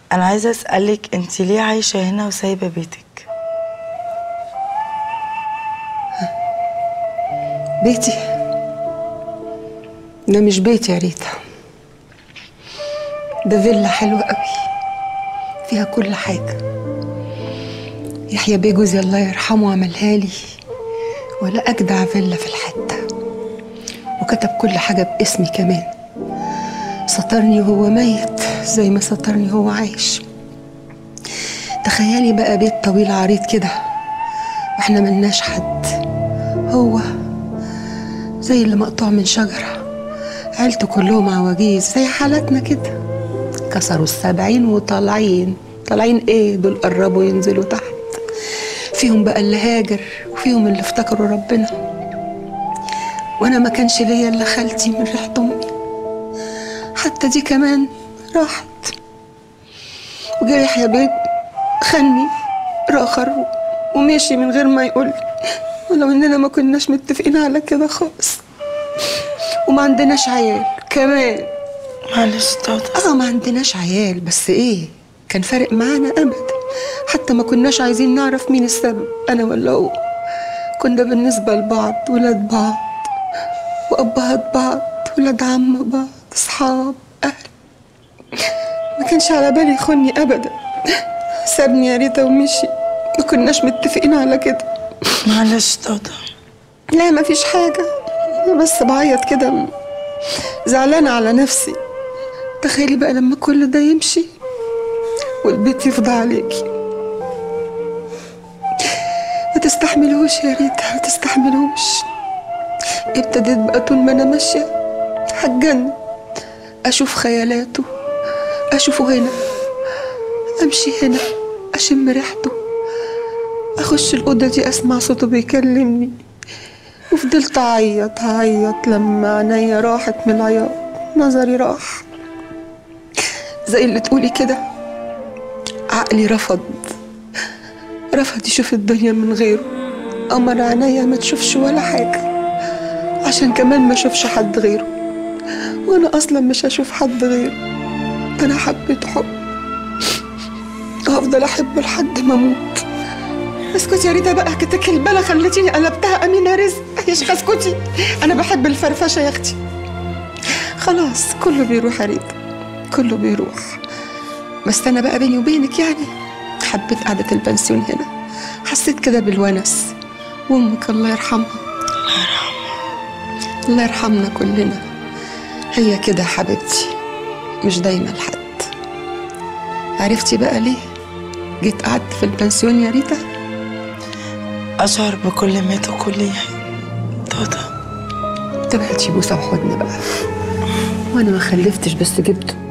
انا عايزه اسالك انت ليه عايشه هنا وسايبه بيتك بيتي ده مش بيتي يا ريتا ده فيلا حلوة قوي فيها كل حاجة يحيى بيه جوزي الله يرحمه عملها لي ولا أجدع فيلا في الحتة وكتب كل حاجة باسمي كمان سترني وهو ميت زي ما سترني وهو عايش تخيلي بقى بيت طويل عريض كده واحنا ملناش حد هو زي اللي مقطوع من شجرة عيلته كلهم عواجيز زي حالتنا كده كسروا السبعين وطالعين طالعين ايه دول قربوا ينزلوا تحت فيهم بقى اللي هاجر وفيهم اللي افتكروا ربنا وانا ما كانش ليا الا خالتي من ريحة امي حتى دي كمان راحت وجا يحيى بيه خني راخر ومشي من غير ما يقول ولو اننا ما كناش متفقين على كده خالص وما عندناش عيال كمان معلش طاطا اه ما عندناش عيال بس ايه كان فارق معانا ابدا حتى ما كناش عايزين نعرف مين السبب انا ولا هو كنا بالنسبه لبعض ولاد بعض وابهات بعض ولاد عم بعض اصحاب اهل ما كانش على بالي يخوني ابدا سابني يا ريتا ومشي ما كناش متفقين على كده معلش طاطا لا ما فيش حاجة أنا بس بعيط كده م- زعلانة على نفسي تخيلي بقى لما كل ده يمشي والبيت يفضى عليكي ما تستحملوش يا ريتا ما تستحملوش ابتديت بقى طول ما انا ماشية هتجن اشوف خيالاته اشوفه هنا امشي هنا اشم ريحته اخش الاوضه دي اسمع صوته بيكلمني وفضلت اعيط اعيط لما عينيا راحت من العياط نظري راح زي اللي تقولي كده عقلي رفض رفض يشوف الدنيا من غيره امر عينيا ما تشوفش ولا حاجه عشان كمان ما اشوفش حد غيره وانا اصلا مش هشوف حد غيره ده انا حبيته حب وهفضل احبه لحد ما اموت اسكتي يا ريتا بقى حكيتك البلا خليتيني قلبتها امينه رزق ايش اسكتي انا بحب الفرفشه يا اختي خلاص كله بيروح يا ريتا كله بيروح بس انا بقى بيني وبينك يعني حبيت قعده البنسيون هنا حسيت كده بالونس وامك الله يرحمها الله يرحمنا كلنا هي كده يا حبيبتي مش دايما لحد عرفتي بقى ليه جيت قعدت في البنسيون يا ريتا اشعر بكل مات وكل يحيى طاطا تبعتي بوسه وحضن بقى وانا ما خلفتش بس جبته